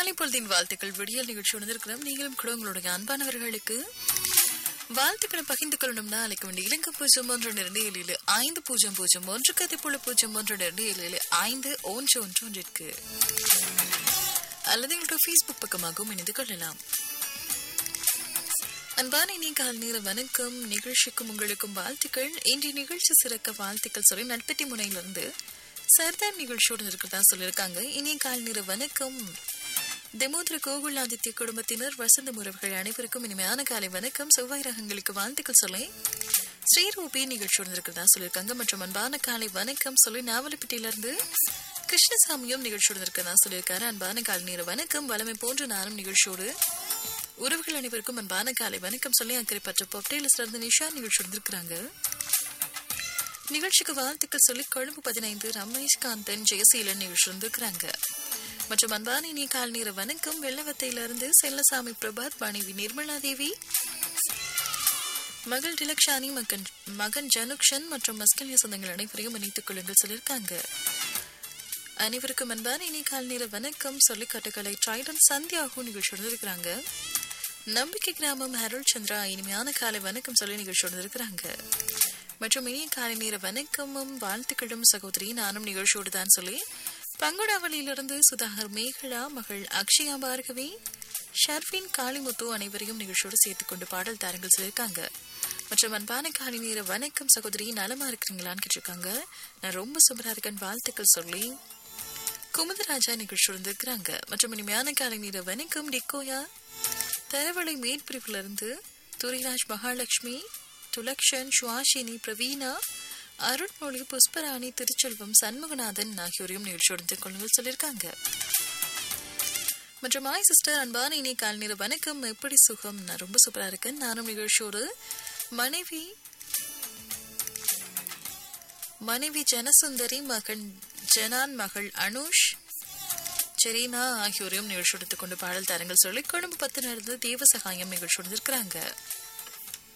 காலை பொழுதின் வாழ்த்துக்கள் விடியல் நிகழ்ச்சி உணர்ந்திருக்கிறோம் நீங்களும் கூட உங்களுடைய அன்பானவர்களுக்கு வாழ்த்துக்களை பகிர்ந்து கொள்ளணும்னா அழைக்க வேண்டிய இலங்கை பூஜ்ஜியம் ஒன்று இரண்டு ஏழு ஏழு ஐந்து பூஜ்ஜியம் பூஜ்ஜியம் ஒன்று கதைப்புள்ள பூஜ்ஜியம் ஒன்று இரண்டு ஏழு ஏழு ஐந்து ஒன்று ஒன்று ஒன்றிற்கு அல்லது எங்களுடைய ஃபேஸ்புக் பக்கமாகவும் இணைந்து கொள்ளலாம் அன்பான இனி கால் நேர வணக்கம் நிகழ்ச்சிக்கும் உங்களுக்கும் வாழ்த்துக்கள் இன்றைய நிகழ்ச்சி சிறக்க வாழ்த்துக்கள் சொல்லி நட்பெட்டி முனையிலிருந்து சர்தார் நிகழ்ச்சியோடு இருக்கிறதா சொல்லியிருக்காங்க இனிய கால் நேர வணக்கம் தெமோதர கோகுலாதித்ய குடும்பத்தினர் வசந்த முறவர்கள் அனைவருக்கும் இனிமையான காலை வணக்கம் செவ்வாய் ரகங்களுக்கு வாழ்த்துக்கள் சொல்லி ஸ்ரீரூபி நிகழ்ச்சியோடு இருக்கிறதா சொல்லியிருக்காங்க மற்றும் அன்பான காலை வணக்கம் சொல்லி நாவலப்பட்டியிலிருந்து கிருஷ்ணசாமியும் நிகழ்ச்சியோடு இருக்கிறதா சொல்லியிருக்காரு அன்பான காலை நேர வணக்கம் வளமை போன்ற நானும் நிகழ்ச்சியோடு உறவுகள் அனைவருக்கும் அன்பான காலை வணக்கம் சொல்லி அக்கறை பற்ற பொப்டேலஸ்ல இருந்து நிஷா நிகழ்ச்சி இருக்கிறாங்க நிகழ்ச்சிக்கு வாழ்த்துக்கள் சொல்லி கொழும்பு பதினைந்து ரமேஷ் காந்தன் ஜெயசீலன் நிகழ்ச்சி இருக்கிறாங்க மற்றும் அன்பான இனி கால் நேர வணக்கம் வெள்ளவத்தையிலிருந்து செல்லசாமி பிரபாத் மனைவி நிர்மலா தேவி மகள் டிலக்ஷானி மகன் மகன் ஜனுக்ஷன் மற்றும் மஸ்கலிய சொந்தங்கள் அனைவரையும் இணைத்துக் கொள்ளுங்கள் சொல்லியிருக்காங்க அனைவருக்கும் அன்பான இனி கால் நேர வணக்கம் சொல்லி கட்டுக்கலை ட்ரைடன் சந்தியாகு நிகழ்ச்சி இருக்கிறாங்க நம்பிக்கை கிராமம் ஹரோல் சந்திரா இனிமையான காலை வணக்கம் சொல்லி நிகழ்ச்சியோடு இருக்கிறாங்க மற்றும் இனிய காலை நேர வணக்கமும் வாழ்த்துக்களும் சகோதரி நானும் நிகழ்ச்சியோடு தான் சொல்லி பங்குடாவளியிலிருந்து சுதாகர் மேகலா மகள் அக்ஷயா பார்கவி ஷர்ஃபின் காளிமுத்து அனைவரையும் நிகழ்ச்சியோடு சேர்த்துக் கொண்டு பாடல் தாரங்கள் சொல்லியிருக்காங்க மற்றும் அன்பான காலை நேர வணக்கம் சகோதரி நலமா இருக்கிறீங்களான்னு கேட்டிருக்காங்க நான் ரொம்ப சூப்பரா இருக்கேன் வாழ்த்துக்கள் சொல்லி குமுதராஜா நிகழ்ச்சியோடு இருக்கிறாங்க மற்றும் இனிமையான காலை நேர வணக்கம் டிக்கோயா தரவளை மேற்பிரிவிலிருந்து துரிராஜ் மகாலட்சுமி துலக்ஷன் சுவாஷினி பிரவீனா அருண்மொழி புஷ்பராணி திருச்செல்வம் சண்முகநாதன் ஆகியோரையும் நிகழ்ச்சியோடு கொள்ளுங்கள் சொல்லியிருக்காங்க மற்றும் மாய் சிஸ்டர் அன்பான இனி கால் நேர வணக்கம் எப்படி சுகம் நான் ரொம்ப சூப்பரா இருக்கேன் நானும் நிகழ்ச்சியோடு மனைவி மனைவி ஜனசுந்தரி மகன் ஜனான் மகள் அனுஷ் செரீனா ஆகியோரையும் நிகழ்ச்சி எடுத்துக்கொண்டு பாடல் தரங்கள் சொல்லி கொழும்பு பத்து நடந்து தேவ சகாயம் நிகழ்ச்சி இருக்கிறாங்க